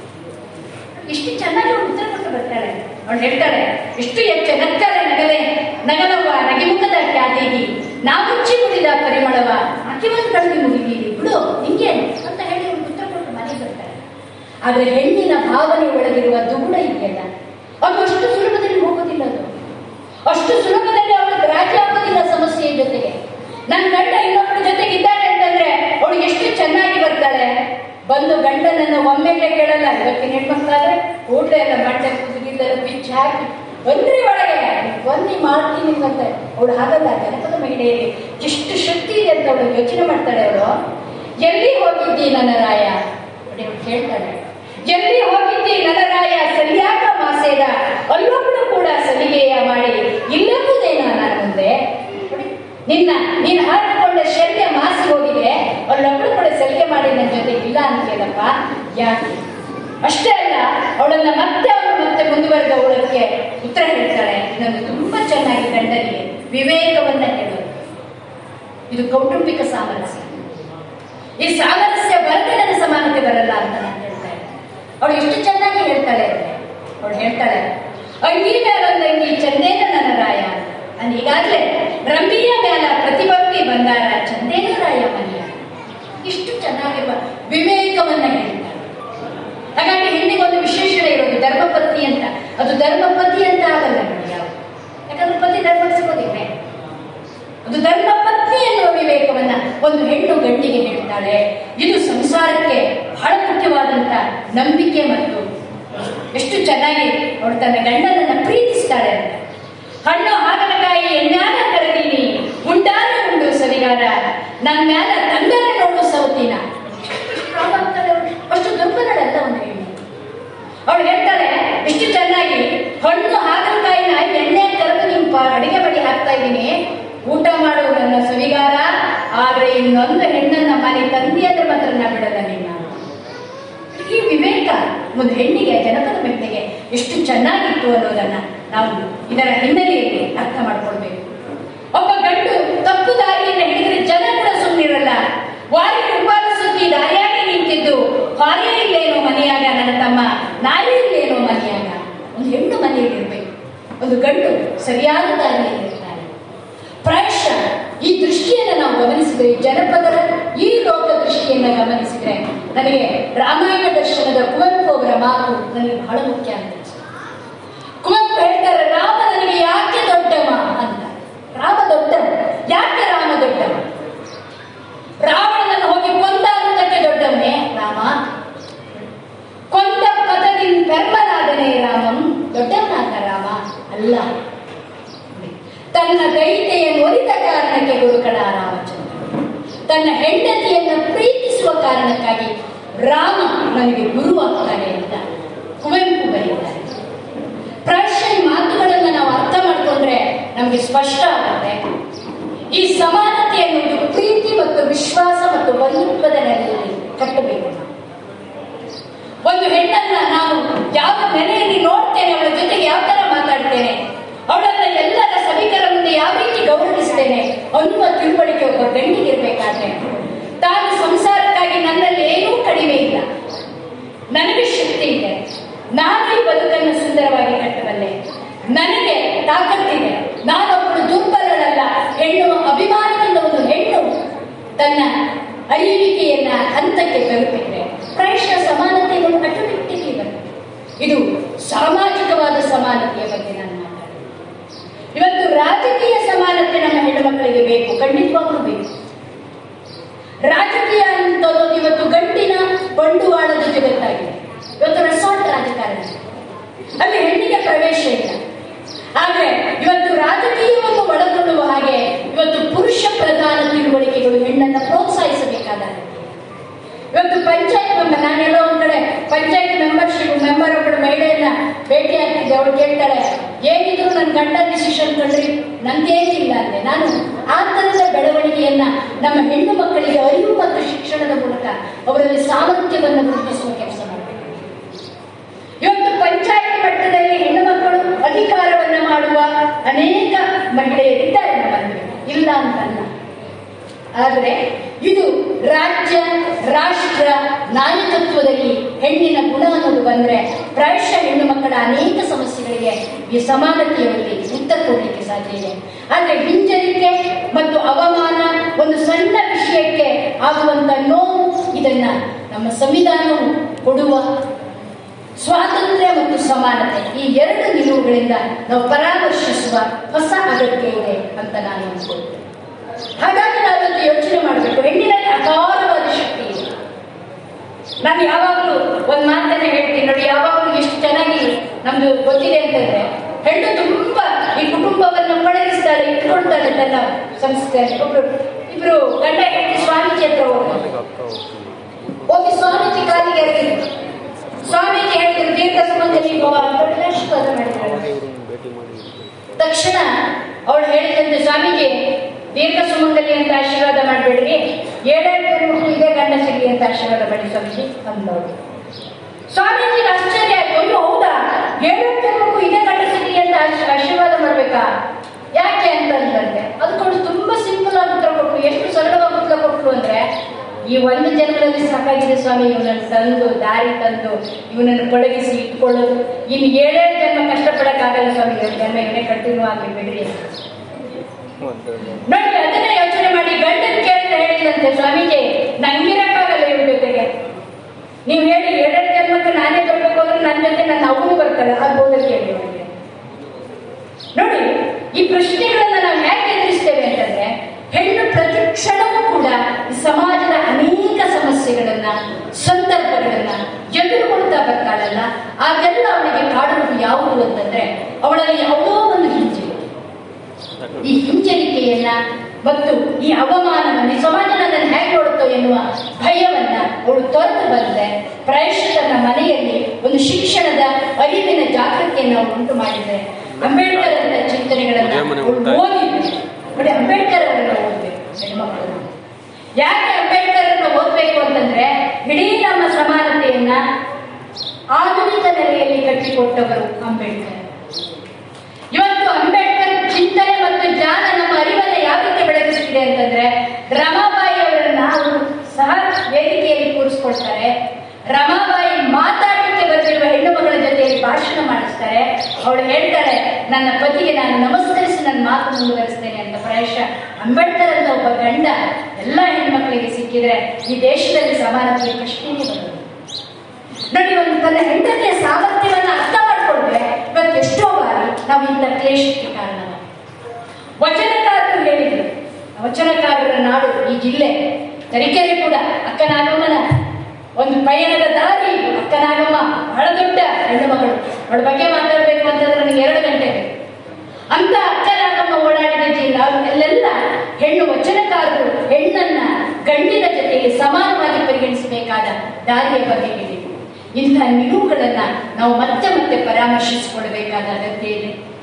ಇಷ್ಟು ಚೆನ್ನಾಗಿ ಅವಳು ಉತ್ತರ ಕೊಟ್ಟು ಬರ್ತಾಳೆ ಅವಳು ಹೇಳ್ತಾಳೆ ಇಷ್ಟು ಹೆಚ್ಚು ನಕ್ಕರೆ ನಗಲೆ ನಗಲವ ನಗಿಮುಖದ ಖ್ಯಾತಿಗಿ ನಾ ಮುಚ್ಚಿ ಮುಡಿದ ಪರಿಮಳವ ಅಕ್ಕಿ ಒಂದ್ ಕಡೆಗೆ ಮುಗಿದೀರಿ ಬಿಡು ನಿಂಗೇನು ಅಂತ ಹೇಳಿ ಅವಳು ಉತ್ತರ ಕೊಟ್ಟು ಮನೆಗೆ ಬರ್ತಾಳೆ ಆದ್ರೆ ಹೆಣ್ಣಿನ ಭಾವನೆ ಒಳಗಿರುವ ದುಗುಡ ಇದೆಯಲ್ಲ ಅದು ಅಷ್ಟು ಸುಲಭದಲ್ಲಿ ಹೋಗೋದಿಲ್ಲ ಅದು ಅಷ್ಟು ಸುಲಭದಲ್ಲಿ ಅವಳಿಗೆ ರಾಜಿ ಆಗೋದಿಲ್ಲ ಸಮಸ್ಯೆಯ ಜೊತೆಗೆ ನನ್ನ ಗಂಡ ಇನ್ನೊಬ್ಬರ ಜೊತೆಗೆ ಇದ್ದಾಳೆ ಅಂತಂದ್ರೆ ಅವಳು ಎಷ್ಟು ಚೆನ್ನಾಗಿ ಬರ್ತಾಳೆ ಬಂದು ಗಂಡನನ್ನ ಒಮ್ಮೆಗೆ ಕೇಳಲ್ಲ ಇವತ್ತಿನ ಹೆಣ್ಮಕ್ಳಾದ್ರೆ ಕೂಡ್ಲೆ ಎಲ್ಲ ಬಟ್ಟೆ ಕುದಿಗಿದ್ದೆಲ್ಲ ಬಿಚ್ಚಿ ಹಾಕಿ ಬನ್ರಿ ಒಳಗೆ ಬನ್ನಿ ಮಾಡ್ತೀನಿ ಅಂತ ಅವಳು ಹಾಗಲ್ಲ ಜನಪದ ಮಹಿಳೆಯಲ್ಲಿ ಎಷ್ಟು ಶಕ್ತಿ ಇದೆ ಅಂತ ಅವಳು ಯೋಚನೆ ಮಾಡ್ತಾಳೆ ಅವಳು ಎಲ್ಲಿ ಹೋಗಿದ್ದಿ ನನ್ನ ರಾಯ ನೋಡಿ ಅವ್ಳು ಕೇಳ್ತಾಳೆ ಎಲ್ಲಿ ಹೋಗಿದ್ದಿ ನನ್ನ ರಾಯ ಸರಿಯಾದ ಮಾಸೇದ ಅಲ್ಲೊಬ್ಬಳು ಕೂಡ ಸಲಿಗೆಯ ಮಾಡಿ ಇಲ್ಲಂಬುದೇನ ನಾನು ಮುಂದೆ ನೋಡಿ, ನಿನ್ನ ನೀನು ಹಾಕಿಕೊಂಡ ಶಲ್ಯ ಮಾಸಿ ಹೋಗಿದೆ ಅಲ್ಲೊಬ್ಬಳು ಕೂಡ ಸಲಿಗೆ ಮಾಡಿ ನನ್ನ ಜೊತೆ ಇಲ್ಲ ಅಂತೇಳಪ್ಪ ಯಾಕೆ ಅಷ್ಟೇ ಅಲ್ಲ ಅವಳನ್ನ ಮತ್ತೆ ಅವಳು ಮತ್ತೆ ಮುಂದುವರೆದ ಅವಳಕ್ಕೆ ಉತ್ತರ ಹೇಳ್ತಾಳೆ ಇನ್ನೊಂದು ತುಂಬಾ ಚೆನ್ನಾಗಿ ಗಂಡನಿಗೆ ವಿವೇಕವನ್ನ ಹೇಳೋದು ಇದು ಕೌಟುಂಬಿಕ ಸಾಮರಸ್ಯ ಈ ಸಾಮರಸ್ಯ ಬರದೆ ನನ್ನ ಸಮಾನತೆ ಬರಲ್ಲ ಅಂತ ನಾನು ಹೇಳ್ತಾ ಇದ್ದೆ ಅವಳು ಎಷ್ಟು ಚೆನ್ನಾಗಿ ಹೇಳ್ತಾಳೆ ಅಂದ್ರೆ ಅವಳು ಹೇಳ್ತಾಳೆ ಅಂಗಿ ಮೇಲೊಂದಂಗಿ ಚಂದೇನ ನನ್ನ ರಾಯ ಅಂತ ನಾನು ಈಗಾಗಲೇ ರಂಬಿಯ ಮೇಲ ಪ್ರತಿಭಕ್ತಿ ಬಂದಾರ ಚಂದೇನ ರಾಯ ಮನೆಯ ಇಷ್ಟು ಚೆನ್ನಾಗಿ ಬ- ವಿವೇಕವನ್ನ ಹೇಳ್ತಾಳೆ ಹಾಗಾಗಿ ಹೆಣ್ಣಿಗೆ ಒಂದು ವಿಶೇಷಣೆ ಇರೋದು ಧರ್ಮಪತ್ನಿ ಅಂತ ಅದು ಧರ್ಮಪತಿ ಅಂತ ಆಗಲ್ಲ ನೋಡಿ ಯಾವುದು ಯಾಕಂದ್ರೆ ಪತಿ ಧರ್ಮಕ್ಕೆ ಸಿಗೋದಿಲ್ಲ ಅದು ಧರ್ಮ ಪತ್ನಿ ಎನ್ನುವ ವಿವೇಕವನ್ನ ಒಂದು ಹೆಣ್ಣು ಗಂಡಿಗೆ ಹೇಳ್ತಾಳೆ ಇದು ಸಂಸಾರಕ್ಕೆ ಬಹಳ ಮುಖ್ಯವಾದಂತ ನಂಬಿಕೆ ಮತ್ತು ಎಷ್ಟು ಚೆನ್ನಾಗಿ ಅವಳು ತನ್ನ ಗಂಡನನ್ನ ಪ್ರೀತಿಸ್ತಾಳೆ ಅಂತ ಹಣ್ಣು ಹಾಗಲಕಾಯಿ ಎಣ್ಣಾಗ ಕರದೀನಿ ಉಂಡಾನ ಉಂಡು ಸರಿಗಾರ ನನ್ನ ಮ್ಯಾಲ ತಂದರ ನೋಡು ಸೌತಿನ ಎಷ್ಟು strong ಆಗ್ತಾಳೆ ಅವ್ಳು. ಅಷ್ಟು ದುರ್ಬಲಳಲ್ಲ ಒಂದು ಹೆಣ್ಣು ಅವಳು ಹೇಳ್ತಾಳೆ ಎಷ್ಟು ಚೆನ್ನಾಗಿ ಹಣ್ಣು ಹಾಗಲಕಾಯಿನ ಎಣ್ಣೆ ಕರೆದು ನಿಮ್ ಪ- ಅಡಿಗೆ ಬಡಿ ಹಾಕ್ತಾ ಇದ್ದೀನಿ ಊಟ ಮಾಡು ನನ್ನ ಸವಿಗಾರ ಆದ್ರೆ ಇನ್ನೊಂದು ಹೆಣ್ಣನ್ನ ಮನೆ ತಂದಿ ಅಂದ್ರೆ ಮಾತ್ರ ನಾ ಬಿಡಲ್ಲ ನಿನ್ನ ಈ ವಿವೇಕ ಒಂದು ಹೆಣ್ಣಿಗೆ ಜನಪದ ವ್ಯಕ್ತಿಗೆ ಎಷ್ಟು ಚೆನ್ನಾಗಿತ್ತು ಅನ್ನೋದನ್ನ ನಾವು ಇದರ ಹಿನ್ನೆಲೆಯಲ್ಲಿ ಅರ್ಥ ಮಾಡ್ಕೊಳ್ಬೇಕು ಒಬ್ಬ ಗಂಡು ತಪ್ಪು ದಾರಿಯನ್ನು ಹಿಡಿದ್ರೆ ಜನ ಕೂಡ ಸುಮ್ಮನಿರಲ್ಲ ವಾರಿ ಉಪಾದಿಸುತ್ತಿ ದಾರಿಯಾಗಿ ನಿಂತಿದ್ದು ಹಾರೇ ಇಲ್ಲೇನೋ ಮನೆಯಾಗ ನನ್ನ ತಮ್ಮ ನಾಯಿ ಇಲ್ಲೇನೋ ಮನೆಯಾಗ ಒಂದು ಹೆಣ್ಣು ಮನೆಯಲ್ಲಿ ಇರ್ಬೇಕು ಒಂದು ಗಂಡು ಸರಿಯಾದ ದಾರಿಯಲ್ಲಿ ಇರ್ತಾನೆ ಪ್ರಾಯಶಃ ಈ ದೃಷ್ಟಿಯನ್ನು ನಾವು ಗಮನಿಸಿದ್ರೆ ಈ ಜನಪದರ ಈ ಲೋಕ ದೃಷ್ಟಿಯನ್ನು ಗಮನಿಸಿದ್ರೆ ನನಗೆ ರಾಮಾಯಣ ದರ್ಶನದ ಕುವೆಂಪು ಅವರ ಮಾತು ನನಗೆ ಬಹಳ ಮುಖ್ಯ ಅಂತ ಅನ್ಸುತ್ತೆ. ಕುವೆಂಪು ಹೇಳ್ತಾರೆ ರಾಮ ನನಗೆ ಯಾಕೆ ದೊಡ್ಡವ ಅಂತ ರಾಮ ದೊಡ್ಡವ ಯಾಕೆ ರಾಮ ದೊಡ್ಡವ ರಾವಣನನ್ನು ಹೋಗಿ ಕೊಂದ ಅನ್ನೋದಕ್ಕೆ ದೊಡ್ಡವನೇ ರಾಮ ಕೊಂದ ಪದದಿಂದ ಪೆರ್ಮನಾದನೇ ರಾಮಂ ದೊಡ್ಡವನಾದ ರಾಮ ಅಲ್ಲ ತನ್ನ ದೈತೆಯನ್ನು ಒಲಿದ ಕಾರಣಕ್ಕೆ ಗುರುಕಳ ರಾಮಚಂದ್ರ ತನ್ನ ಹೆಂಡತಿಯನ್ನು ಪ್ರೀತಿಸುವ ಕಾರಣಕ್ಕಾಗಿ ರಾಮ ನನಗೆ ಗುರುವಾಗ್ತಾನೆ ಅಂತ ಕುವೆಂಪು ಬರೀತಾರೆ ಪ್ರಾಯಶಃ ಈ ಮಾತು ನಮಗೆ ಸ್ಪಷ್ಟ ಆಗುತ್ತೆ ಈ ಸಮಾನತೆ ಎನ್ನುವುದು ಪ್ರೀತಿ ಮತ್ತು ವಿಶ್ವಾಸ ಮತ್ತು ಬಂಧುತ್ವದ ನೆಲೆಯಲ್ಲಿ ಕಟ್ಟಬೇಕು ನಾವು. ಒಂದು ಹೆಣ್ಣನ್ನ ನಾವು ಯಾವ ನೆಲೆಯಲ್ಲಿ ನೋಡ್ತೇನೆ ಅವಳ ಜೊತೆಗೆ ಯಾವ ತರ ಮಾತಾಡ್ತೇನೆ ಅವಳನ್ನ ಎಲ್ಲರ ಸಭಿಕರ ಮುಂದೆ ಯಾವ ರೀತಿ ಗೌರವಿಸ್ತೇನೆ ಅನ್ನುವ ತಿಳುವಳಿಕೆ ಒಬ್ಬ ಗಂಡಿಗಿರ್ಬೇಕಾದ್ರೆ ತಾನು ಸಂಸಾರಕ್ಕಾಗಿ ನನ್ನಲ್ಲಿ ಏನೂ ಕಡಿಮೆ ಇಲ್ಲ ನನಗೆ ಶಕ್ತಿ ಇದೆ ನಾನು ಈ ಬದುಕನ್ನು ಸುಂದರವಾಗಿ ಕಟ್ಟಬಲ್ಲೆ ನನಗೆ ತಾಕತ್ತಿದೆ ನಾನೊಬ್ಬಳು ದುರ್ಬಲಳಲ್ಲ ಹೆಣ್ಣು ಅಭಿಮಾನದಿಂದ ಒಂದು ಹೆಣ್ಣು ತನ್ನ ಅರಿವಿಕೆಯನ್ನ ಹಂತಕ್ಕೆ ತಲುಪಿದ್ರೆ ಪ್ರಾಯಶಃ ಸಮಾನತೆ ಒಂದು ಆಟೋಮೆಟಿಕ್ಲಿ ಬರುತ್ತೆ ಇದು ಸಾಮಾಜಿಕವಾದ ಸಮಾನತೆಯ ಬಗ್ಗೆ ನಾನು ಮಾತಾಡ್ತೀನಿ ಇವತ್ತು ರಾಜಕೀಯ ಸಮಾನತೆ ನಮ್ಮ ಹೆಣ್ಣು ಮಕ್ಕಳಿಗೆ ಬೇಕು ಖಂಡಿತವಾಗ್ಲೂ ಬೇಕು ರಾಜಕೀಯ ಅಂತದ್ದು ಇವತ್ತು ಗಂಡಿನ ಬಂಡುವಾಳದ ಜಗತ್ತಾಗಿದೆ ಇವತ್ತು ರೆಸಾರ್ಟ್ ರಾಜಕಾರಣ ಅಲ್ಲಿ ಹೆಣ್ಣಿಗೆ ಪ್ರವೇಶ ಇಲ್ಲ ಆದ್ರೆ ಇವತ್ತು ರಾಜಕೀಯವನ್ನು ಒಳಗೊಳ್ಳುವ ಹಾಗೆ ಇವತ್ತು ಪುರುಷ ಪ್ರಧಾನ ತಿಳುವಳಿಕೆಗಳು ಹೆಣ್ಣನ್ನ ಪ್ರೋತ್ಸಾಹಿಸಬೇಕಾದ ಇವತ್ತು ಪಂಚಾಯತ್ ಮೆಂಬರ್ ನಾನು ಎಲ್ಲೋ ಒಂದ್ ಕಡೆ ಪಂಚಾಯತ್ ಮೆಂಬರ್ಶಿಪ್ ಮೆಂಬರ್ ಒಬ್ಬಳು ಮಹಿಳೆಯನ್ನ ಭೇಟಿ ಆಗ್ತಿದ್ದೆ ಅವಳು ಕೇಳ್ತಾಳೆ ಏನಿದ್ರು ನನ್ನ ಗಂಡ ಡಿಸಿಷನ್ ಕಂಡ್ರಿ ನಂದೇನಿಲ್ಲ ಅಂದೆ ನಾನು ಆ ತರದ ಬೆಳವಣಿಗೆಯನ್ನ ನಮ್ಮ ಹೆಣ್ಣು ಮಕ್ಕಳಿಗೆ ಅರಿವು ಮತ್ತು ಶಿಕ್ಷಣದ ಮೂಲಕ ಅವರಲ್ಲಿ ಸಾಮರ್ಥ್ಯವನ್ನು ಗುರುತಿಸುವ ಕೆಲಸ ಮಾಡಬೇಕು ಇವತ್ತು ಪಂಚಾಯತ್ ಮಟ್ಟದಲ್ಲಿ ಹೆಣ್ಣು ಮಕ್ಕಳು ಅಧಿಕಾರವನ್ನ ಮಾಡುವ ಅನೇಕ ಮಹಿಳೆಯರಿದ್ದಾರೆ ನಮ್ಮಲ್ಲಿ ಇಲ್ಲ ಅಂತಲ್ಲ ಆದರೆ ಇದು ರಾಜ್ಯ ರಾಷ್ಟ್ರ ನಾಯಕತ್ವದಲ್ಲಿ ಹೆಣ್ಣಿನ ಗುಣ ಅನ್ನೋದು ಬಂದ್ರೆ ಪ್ರಾಯಶಃ ಹೆಣ್ಣು ಮಕ್ಕಳ ಅನೇಕ ಸಮಸ್ಯೆಗಳಿಗೆ ಈ ಸಮಾನತೆಯಲ್ಲಿ ಉತ್ತರ ಕೊಡಲಿಕ್ಕೆ ಸಾಧ್ಯ ಇದೆ ಆದ್ರೆ ಹಿಂಜರಿಕೆ ಮತ್ತು ಅವಮಾನ ಒಂದು ಸಣ್ಣ ವಿಷಯಕ್ಕೆ ಆಗುವಂತ ನೋವು ಇದನ್ನ ನಮ್ಮ ಸಂವಿಧಾನವು ಕೊಡುವ ಸ್ವಾತಂತ್ರ್ಯ ಮತ್ತು ಸಮಾನತೆ ಈ ಎರಡು ನಿಲುವುಗಳಿಂದ ನಾವು ಪರಾಮರ್ಶಿಸುವ ಹೊಸ ಅಗತ್ಯ ಇದೆ ಅಂತ ನಾನು ಅನ್ಕೊಳ್ತೇನೆ ಹಾಗಾಗಿ ನಾವು ಇವತ್ತು ಯೋಚನೆ ಮಾಡಬೇಕು ಹೆಣ್ಣಿನಲ್ಲಿ ಅಗಾಧವಾದ ಶಕ್ತಿ ಇದೆ ನಾನು ಯಾವಾಗಲೂ ಒಂದ್ ಮಾತನ್ನ ಹೇಳ್ತೀನಿ ನೋಡಿ ಯಾವಾಗಲೂ ಎಷ್ಟು ಚೆನ್ನಾಗಿ ನಮ್ದು ಗೊತ್ತಿದೆ ಅಂತಂದ್ರೆ ಹೆಣ್ಣು ತುಂಬಾ ಈ ಕುಟುಂಬವನ್ನು ಪಳಗಿಸ್ತಾಳೆ ಇಟ್ಕೊಳ್ತಾಳೆ ತನ್ನ ಸಂಸ್ಥೆಯಲ್ಲಿ ಒಬ್ರು ಇಬ್ರು ಗಂಡ ಹೆಂಡತಿ ಸ್ವಾಮೀಜಿ ಹತ್ರ ಹೋಗ್ತಾರೆ ಹೋಗಿ ಸ್ವಾಮೀಜಿ ಕಾಲಿಗೆ ಎರಗಿದ್ರು ಸ್ವಾಮೀಜಿ ಹೇಳಿದ್ರು ದೀರ್ಘ ಸಂಬಂಧದಲ್ಲಿ ಭವ ಅಂತ ಹೇಳಿ ಆಶೀರ್ವಾದ ಮಾಡಿದ್ರು ತಕ್ಷಣ ಅವಳು ಹೇಳಿದಂತೆ ಸ್ವಾಮೀಜಿ ದೀರ್ಘ ಸುಮಂಗಲಿ ಅಂತ ಆಶೀರ್ವಾದ ಮಾಡಬೇಡ್ರಿ ಏಳೇಳು ಮಕ್ಕಳು ಇದೇ ಗಂಡ ಸಿಗಲಿ ಅಂತ ಆಶೀರ್ವಾದ ಮಾಡಿ ಸ್ವಾಮೀಜಿ ಅಂದವರು ಸ್ವಾಮೀಜಿ ಆಶ್ಚರ್ಯ ಆಯ್ತು ಅಯ್ಯೋ ಹೌದಾ ಏಳೇಳು ಮಕ್ಕಳು ಇದೇ ಗಂಡ ಸಿಗಲಿ ಅಂತ ಆಶೀ- ಆಶೀರ್ವಾದ ಮಾಡ್ಬೇಕಾ ಯಾಕೆ ಅಂತ ಅಂದಂತೆ ಅದಕ್ಕೊಂದು ತುಂಬಾ ಸಿಂಪಲ್ ಆಗಿ ಉತ್ತರ ಕೊಟ್ರು ಎಷ್ಟು ಸರಳವಾಗಿ ಉತ್ತರ ಕೊಟ್ರು ಅಂದ್ರೆ ಈ ಒಂದು ಜನ್ಮದಲ್ಲಿ ಸಾಕಾಗಿದೆ ಸ್ವಾಮಿ ಇವನನ್ನು ತಂದು ದಾರಿ ತಂದು ಇವನನ್ನು ಪಳಗಿಸಿ ಇಟ್ಕೊಳ್ಳೋದು ಇನ್ನು ಏಳೇಳು ಜನ್ಮ ಕಷ್ಟಪಡಕ್ಕಾಗಲ್ಲ ಸ್ವಾಮಿ ಏಳು ಜನ್ಮ ಇವನೇ ಕಂಟಿನ್ಯೂ ಆಗಲಿ ಬಿಡ್ರಿ ಅಂತ ನೋಡಿ ಅದನ್ನೇ ಯೋಚನೆ ಮಾಡಿ ಗಂಡನ್ ಕೇಳಿದ್ರೆ ಹೇಳಿದಂತೆ ಸ್ವಾಮೀಜಿ ನಂಗಿರಕ್ಕಾಗಲ್ಲ ಇವ್ರ ಜೊತೆಗೆ ನೀವು ಹೇಳಿ ಎರಡೆರಡು ಜನ್ಮಕ್ಕೆ ನಾನೇ ಬರ್ಬೇಕು ಅಂದ್ರೆ ನನ್ನ ಜೊತೆ ನನ್ನ ಅವನು ಬರ್ತಾರೆ ಆಗ್ಬೋದ ಕೇಳಿ ಅವ್ರಿಗೆ. ನೋಡಿ ಈ ಪ್ರಶ್ನೆಗಳನ್ನ ನಾವು ಯಾಕೆ ಎದುರಿಸ್ತೇವೆ ಅಂತಂದ್ರೆ ಹೆಣ್ಣು ಪ್ರತಿ ಕ್ಷಣವೂ ಕೂಡ ಈ ಸಮಾಜದ ಅನೇಕ ಸಮಸ್ಯೆಗಳನ್ನ ಸಂದರ್ಭಗಳನ್ನ ಎದುರುಕೊಳ್ತಾ ಬರ್ತಾಳಲ್ಲ ಅದೆಲ್ಲ ಅವಳಿಗೆ ಕಾಡುವುದು ಯಾವುದು ಅಂತಂದ್ರೆ ಅವಳಲ್ಲಿ ಯಾವುದೋ ಒಂದು ಹಿಂಜರಿಕೆ ಈ ಹಿಂಜರಿಕೆಯನ್ನ ಮತ್ತು ಈ ಅವಮಾನವನ್ನು ಈ ಸಮಾಜ ನನ್ನನ್ನು ಹೇಗೆ ನೋಡುತ್ತೋ ಎನ್ನುವ ಭಯವನ್ನ ಅವಳು ತೊರೆದು ಬಂದ್ರೆ ಪ್ರಾಯಶಃ ತನ್ನ ಮನೆಯಲ್ಲಿ ಒಂದು ಶಿಕ್ಷಣದ ಅರಿವಿನ ಜಾಗೃತಿಯನ್ನು ಅವಳು ಉಂಟು ಮಾಡಿದ್ರೆ ಅಂಬೇಡ್ಕರ್ ಅಂತ ಚಿಂತನೆಗಳನ್ನ ಅವಳು ಓದಿದ್ರೆ ನೋಡಿ ಅಂಬೇಡ್ಕರ್ ಅವರನ್ನ ಓದ್ಬೇಕು ಹೆಣ್ಮಕ್ಳು ಯಾಕೆ ಅಂಬೇಡ್ಕರ್ ಅನ್ನ ಓದ್ಬೇಕು ಅಂತಂದ್ರೆ ಇಡೀ ನಮ್ಮ ಸಮಾನತೆಯನ್ನ ಆಧುನಿಕ ನೆಲೆಯಲ್ಲಿ ಕಟ್ಟಿಕೊಟ್ಟವರು ಅಂಬೇಡ್ಕರ್ ಇವತ್ತು ಅಂಬೇಡ್ಕರ್ ಚಿಂತನೆ ಮತ್ತು ಜ್ಞಾನ ನಮ್ಮ ಅರಿವನ್ನ ಯಾವ ರೀತಿ ಬೆಳಗಿಸ್ತಿದೆ ಅಂತಂದ್ರೆ ರಮಾಬಾಯಿ ಅವರನ್ನ ಅವರು ಸಹ ವೇದಿಕೆಯಲ್ಲಿ ಕೂರಿಸ್ಕೊಳ್ತಾರೆ ರಮಾಬಾಯಿ ಮಾತಾಡಲಿಕ್ಕೆ ಬಂದಿರುವ ಹೆಣ್ಣು ಮಗಳ ಜೊತೆಯಲ್ಲಿ ಭಾಷಣ ಮಾಡಿಸ್ತಾರೆ ಅವಳು ಹೇಳ್ತಾಳೆ ನನ್ನ ಪತಿಗೆ ನಾನು ನಮಸ್ಕರಿಸಿ ನನ್ನ ಮಾತು ಮುಂದುವರಿಸ್ತೇನೆ ಅಂತ ಪ್ರಾಯಶಃ ಅಂಬೇಡ್ಕರ್ ಅಂತ ಒಬ್ಬ ಗಂಡ ಎಲ್ಲ ಹೆಣ್ಮಕ್ಳಿಗೆ ಸಿಕ್ಕಿದ್ರೆ ಈ ದೇಶದಲ್ಲಿ ಸಮಾನತೆಯ ಪ್ರಶ್ನೆಯೇ ಬರೋದು ನೋಡಿ ಒಂದು ತನ್ನ ಹೆಂಡತಿಯ ಸಾಮರ್ಥ್ಯವನ್ನ ಅರ್ಥ ಮಾಡ್ಕೊಂಡ್ರೆ ಇವತ್ತು ಎಷ್ಟೋ ಬಾರಿ ನಾವು ಇಂಥ ಕ್ಲೇಶಕ್ಕೆ ಕಾರಣ ವಚನಕಾರರು ಹೇಳಿದರು ವಚನಕಾರರ ನಾಡು ಈ ಜಿಲ್ಲೆ ತರೀಕೆರೆ ಕೂಡ ಅಕ್ಕನಾಗಮ್ಮನ ಒಂದು ಪಯಣದ ದಾರಿ ಅಕ್ಕನಾಗಮ್ಮ ಬಹಳ ದೊಡ್ಡ ಹೆಣ್ಣು ಮಗಳು ಅವಳ ಬಗ್ಗೆ ಮಾತಾಡ್ಬೇಕು ಅಂತಂದ್ರೆ ನನಗೆ ಎರಡು ಗಂಟೆ ಬೇಕು ಅಂತ ಅಕ್ಕನಾಗಮ್ಮ ಓಡಾಡಿದ ಜಿಲ್ಲೆ ಅಲ್ಲೆಲ್ಲ ಹೆಣ್ಣು ವಚನಕಾರರು ಹೆಣ್ಣನ್ನ ಗಂಡಿನ ಜೊತೆಗೆ ಸಮಾನವಾಗಿ ಪರಿಗಣಿಸಬೇಕಾದ ದಾರಿಯ ಬಗ್ಗೆ ಹೇಳಿದರು ಇಂಥ ನಿಲುವುಗಳನ್ನ ನಾವು ಮತ್ತೆ ಮತ್ತೆ ಪರಾಮರ್ಶಿಸಿಕೊಳ್ಳಬೇಕಾದ ಅಗತ್ಯ ಇದೆ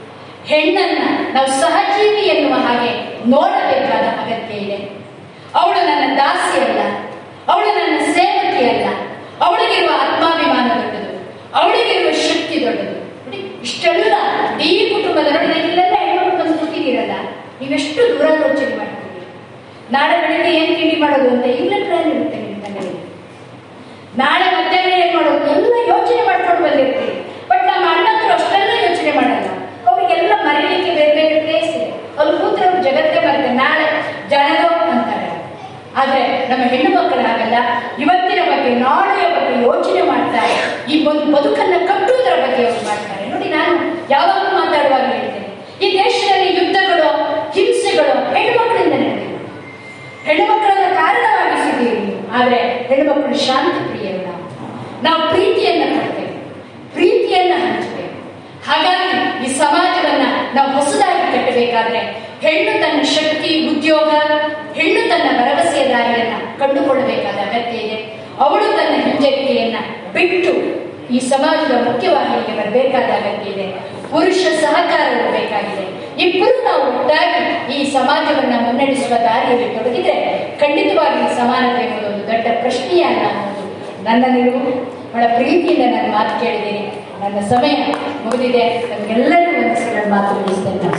ಹೆಣ್ಣನ್ನ ನಾವು ಸಹಜೀವಿ ಎನ್ನುವ ಹಾಗೆ ನೋಡಬೇಕಾದ ಅಗತ್ಯ ಇದೆ ಅವಳು ನನ್ನ ದಾಸಿ ಅಲ್ಲ ಅವಳು ನನ್ನ ಸೇವಕಿ ಅಲ್ಲ ಅವಳಿಗಿರುವ ಆತ್ಮಾಭಿಮಾನ ದೊಡ್ಡದು ಅವಳಿಗಿರುವ ಶಕ್ತಿ ದೊಡ್ಡದು ನೋಡಿ ಇಷ್ಟೆಲ್ಲ ಈ ಕುಟುಂಬದ ನೋಡಿ ಇಲ್ಲೆಲ್ಲ ಹೆಣ್ಮಕ್ಳು ಬಂದು ಕೂತಿದ್ದೀರಲ್ಲ ನೀವೆಷ್ಟು ದೂರಾಲೋಚನೆ ಮಾಡ್ತೀರಿ ನಾಳೆ ಬೆಳಿಗ್ಗೆ ಏನ್ ತಿಂಡಿ ಮಾಡೋದು ಅಂತ ಈಗಲೇ ಪ್ಲಾನ್ ಇರುತ್ತೆ ನಿಮ್ಮ ತಲೆಯಲ್ಲಿ ನಾಳೆ ಮಧ್ಯಾಹ್ನ ಏನ್ ಮಾಡೋದು ಎಲ್ಲ ಯೋಚನೆ ಮಾಡ್ಕೊಂಡು ಬಂದಿರ್ತೀವಿ ಬಟ್ ನಮ್ಮ ಅಣ್ಣಂದ್ರು ಅಷ್ಟೆಲ್ಲ ಯೋಚನೆ ಮಾಡಲ್ಲ ಅವ್ರಿಗೆಲ್ಲ ಮರೀಲಿಕ್ಕೆ ಬೇರೆ ಬೇರೆ ಪ್ಲೇಸ್ ಇದೆ ಅಲ್ಲಿ ಕೂತ್ರೆ ಅವ್ರು ಜಗತ್ತೇ ಬರುತ್ತೆ ನಾಳೆ ಜನದೋ ಅಂತಾರೆ ಆದ್ರೆ ನಮ್ಮ ಹೆಣ್ಣು ಮಕ್ಕಳು ಹಾಗಲ್ಲ ಇವತ್ತಿನ ಬಗ್ಗೆ ನಾಳೆಯ ಬಗ್ಗೆ ಯೋಚನೆ ಮಾಡ್ತಾರೆ ಈ ಒಂದು ಬದುಕನ್ನ ಕಟ್ಟುವುದರ ಬಗ್ಗೆ ಅವರು ಮಾಡ್ತಾರೆ ನೋಡಿ ನಾನು ಯಾವಾಗಲೂ ಮಾತಾಡುವಾಗ ಹೇಳ್ತೇನೆ ಈ ದೇಶದಲ್ಲಿ ಯುದ್ಧಗಳು ಹಿಂಸೆಗಳು ಹೆಣ್ಣು ಮಕ್ಕಳಿಂದ ನಡೆದಿವೆ ಹೆಣ್ಣು ಮಕ್ಕಳನ್ನ ಕಾರಣವಾಗಿಸಿದ್ದೀರಿ ನೀವು ಆದ್ರೆ ಹೆಣ್ಣು ಮಕ್ಕಳು ಶಾಂತಿ ಪ್ರಿಯರು ನಾವು ನಾವು ಪ್ರೀತಿಯನ್ನ ಕೊಡ್ತೇವೆ ಪ್ರೀತಿಯನ್ನ ಹಂಚ್ತೇವೆ ಹಾಗಾಗಿ ಈ ಸಮಾಜವನ್ನ ನಾವು ಹೊಸದಾಗಿ ಕಟ್ಟಬೇಕಾದ್ರೆ ಹೆಣ್ಣು ತನ್ನ ಶಕ್ತಿ ಉದ್ಯೋಗ ಹೆಣ್ಣು ತನ್ನ ಭರವಸೆಯ ದಾರಿಯನ್ನ ಕಂಡುಕೊಳ್ಳಬೇಕಾದ ಅಗತ್ಯ ಇದೆ ಅವಳು ತನ್ನ ಹಿಂಜರಿಕೆಯನ್ನ ಬಿಟ್ಟು ಈ ಸಮಾಜದ ಮುಖ್ಯವಾಹಿನಿಗೆ ಬರಬೇಕಾದ ಅಗತ್ಯ ಇದೆ ಪುರುಷ ಸಹಕಾರವು ಬೇಕಾಗಿದೆ ಇಬ್ಬರು ನಾವು ಒಟ್ಟಾಗಿ ಈ ಸಮಾಜವನ್ನ ಮುನ್ನಡೆಸುವ ದಾರಿಯಲ್ಲಿ ತೊಡಗಿದ್ರೆ ಖಂಡಿತವಾಗಿ ಈ ಸಮಾನತೆ ಎಂಬುದು ಒಂದು ದೊಡ್ಡ ಪ್ರಶ್ನೆಯೇ ಅಲ್ಲ ಅನ್ನೋದು ನನ್ನ ನಿಲುವು ಬಹಳ ಪ್ರೀತಿಯಿಂದ ನನ್ನ ಮಾತು ಕೇಳಿದ್ದೀನಿ ನನ್ನ ಸಮಯ ಮುಗಿದಿದೆ ನಮಗೆಲ್ಲರಿಗೂ ಒಂದು ಸಲ ಮಾತು ಮುಗಿಸ್ತೇನೆ